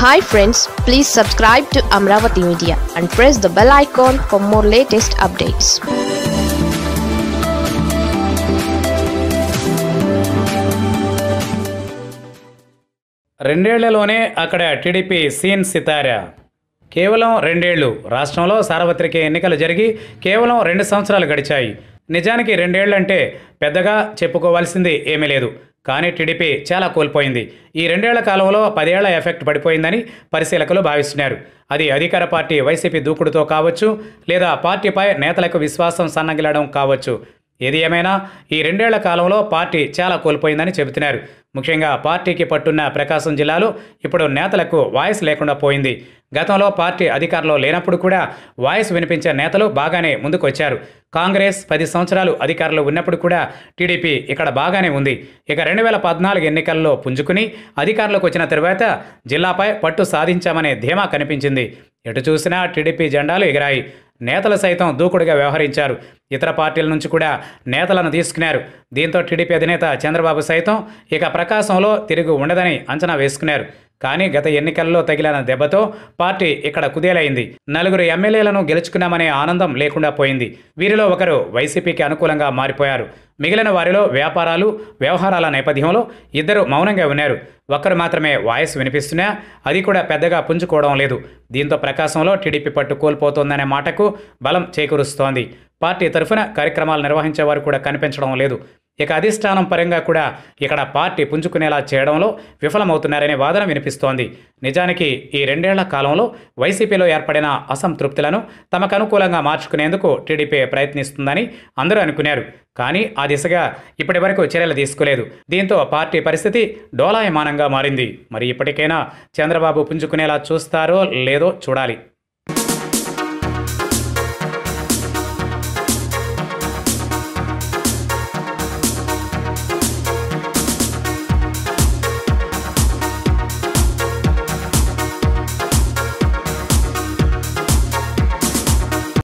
hi friends please subscribe to Amaravati media and press the bell icon for more latest updates రెండేళ్లలోనే అక్కడ TDP scene సితారా కేవలం రెండేళ్లు రాష్ట్రంలో సార్వత్రిక ఎన్నికలు జరిగి కేవలం రెండు సంవత్సరాలు గడిచాయి నిజానికి రెండేళ్లంటే పెద్దగా చెప్పుకోవాల్సింది ఏమీ లేదు కానీ టీడీపీ చాలా కోల్పోయింది ఈ రెండేళ్ల కాలంలో పదేళ్ల ఎఫెక్ట్ పడిపోయిందని పరిశీలకులు భావిస్తున్నారు అది అధికార పార్టీ వైసీపీ దూకుడుతో కావచ్చు లేదా పార్టీపై నేతలకు విశ్వాసం సన్నగిలడం కావచ్చు ఏది ఏమైనా ఈ రెండేళ్ల కాలంలో పార్టీ చాలా కోల్పోయిందని చెబుతున్నారు ముఖ్యంగా పార్టీకి పట్టున్న ప్రకాశం జిల్లాలో ఇప్పుడు నేతలకు వాయిస్ లేకుండా పోయింది గతంలో పార్టీ అధికారంలో లేనప్పుడు కూడా వాయిస్ వినిపించే నేతలు బాగానే ముందుకు వచ్చారు కాంగ్రెస్ పది సంవత్సరాలు అధికారంలో ఉన్నప్పుడు కూడా టీడీపీ ఇక్కడ బాగానే ఉంది ఇక రెండు వేల పద్నాలుగు ఎన్నికల్లో పుంజుకుని అధికారంలోకి వచ్చిన తరువాత జిల్లాపై పట్టు సాధించామనే ధీమా కనిపించింది ఎటు చూసినా టీడీపీ జెండాలు ఎగిరాయి నేతలు సైతం దూకుడుగా వ్యవహరించారు ఇతర పార్టీల నుంచి కూడా నేతలను తీసుకున్నారు దీంతో టీడీపీ అధినేత చంద్రబాబు సైతం ఇక ప్రకాశంలో తిరిగి ఉండదని అంచనా వేసుకున్నారు కానీ గత ఎన్నికల్లో తగిలిన దెబ్బతో పార్టీ ఇక్కడ కుదేలైంది నలుగురు ఎమ్మెల్యేలను గెలుచుకున్నామనే ఆనందం లేకుండా పోయింది వీరిలో ఒకరు వైసీపీకి అనుకూలంగా మారిపోయారు మిగిలిన వారిలో వ్యాపారాలు వ్యవహారాల నేపథ్యంలో ఇద్దరు మౌనంగా ఉన్నారు ఒక్కరు మాత్రమే వాయిస్ వినిపిస్తున్నా అది కూడా పెద్దగా పుంజుకోవడం లేదు దీంతో ప్రకాశంలో టీడీపీ పట్టు కోల్పోతోందనే మాటకు బలం చేకూరుస్తోంది పార్టీ తరఫున కార్యక్రమాలు నిర్వహించే వారు కూడా కనిపించడం లేదు ఇక అధిష్టానం పరంగా కూడా ఇక్కడ పార్టీ పుంజుకునేలా చేయడంలో విఫలమవుతున్నారనే వాదన వినిపిస్తోంది నిజానికి ఈ రెండేళ్ల కాలంలో వైసీపీలో ఏర్పడిన అసంతృప్తులను తమకు అనుకూలంగా మార్చుకునేందుకు టీడీపీ ప్రయత్నిస్తుందని అందరూ అనుకున్నారు కానీ ఆ దిశగా ఇప్పటి వరకు చర్యలు తీసుకోలేదు దీంతో పార్టీ పరిస్థితి డోలాయమానంగా మారింది మరి ఇప్పటికైనా చంద్రబాబు పుంజుకునేలా చూస్తారో లేదో చూడాలి